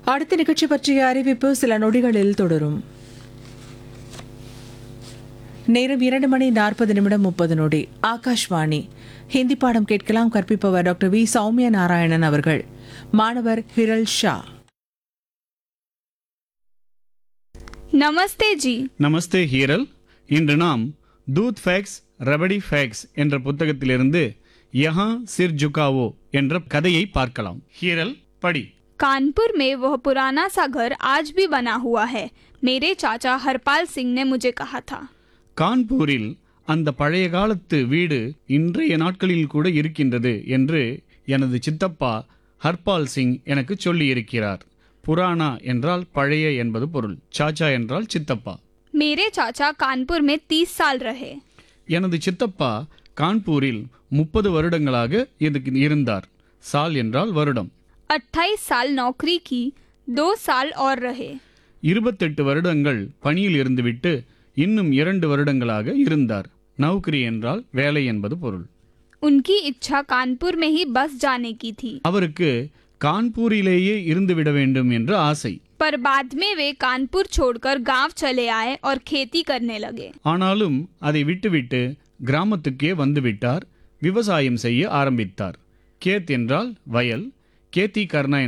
அடுத்த நிகழ்ச்சி பற்றிய அறிவிப்பு சில நொடிகளில் தொடரும் நேரம் இரண்டு மணி நாற்பது நிமிடம் முப்பது நொடி ஆகாஷ்வாணி ஹிந்தி பாடம் கேட்கலாம் கற்பிப்பவர் டாக்டர் வி சௌமியா நாராயணன் அவர்கள் மாணவர் ஹிரல் ஷா நமஸ்தே ஜி நமஸ்தே ஹீரல் இன்று நாம் தூத் ஃபேக்ஸ் ரபடி ஃபேக்ஸ் என்ற புத்தகத்திலிருந்து யஹா சிர் ஜுகாவோ என்ற கதையை பார்க்கலாம் ஹீரல் படி कानपुर में वह पुराना सा घर आज भी बना हुआ है मेरे चाचा हरपाल सिंह ने मुझे कहा था கான்பூரில் அந்த பழைய காலத்து வீடு இன்றைய நாட்களில் கூட இருக்கின்றது என்று எனது சித்தப்பா ஹர்பால் சிங் எனக்கு சொல்லியிருக்கிறார் புராணா என்றால் பழைய என்பது பொருள் சாச்சா என்றால் சித்தப்பா मेरे चाचा कानपुर में तीस साल रहे எனது சித்தப்பா கான்பூரில் முப்பது வருடங்களாக இதுக்கு இருந்தார் சால் என்றால் வருடம் अट्ठाईस साल नौकरी की दो साल और रहे இருபத்தெட்டு வருடங்கள் பணியில் இருந்துவிட்டு இன்னும் இரண்டு வருடங்களாக இருந்தார் நௌக்கரி என்றால் வேலை என்பது பொருள் उनकी इच्छा कानपुर में ही बस जाने की थी அவருக்கு கான்பூரிலேயே இருந்துவிட வேண்டும் என்று ஆசை पर बाद में वे कानपुर छोड़कर गांव चले आए और खेती करने लगे ஆனாலும் அதை விட்டுவிட்டு கிராமத்துக்கே வந்துவிட்டார் விவசாயம் செய்ய ஆரம்பித்தார் கேத் என்றால் வயல் கேத்தி கர்ணா